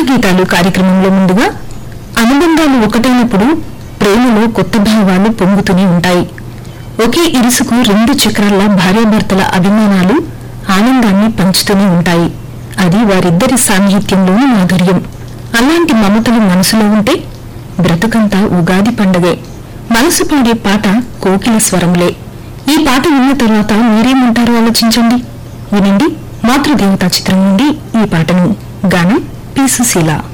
గీతాలు కార్యక్రమంలో ముందుగా అనుబంధాలు ఒకటైనప్పుడు ప్రేమలో కొత్త భావాలు పొంగుతూనే ఉంటాయి ఒకే ఇరుసుకు రెండు చక్రాల భార్యాభర్తల అభిమానాలు ఆనందాన్ని పంచుతూనే ఉంటాయి అది వారిద్దరి సాన్నిహిత్యంలోని మాధుర్యం అలాంటి మమతలు మనసులో ఉంటే బ్రతుకంతా ఉగాది పండగే మనసు పాడే పాట కోకిల స్వరంలే ఈ పాట విన్న తర్వాత మీరేమంటారో ఆలోచించండి వినండి మాతృదేవత చిత్రం నుండి ఈ పాటను గానం పి సుశీల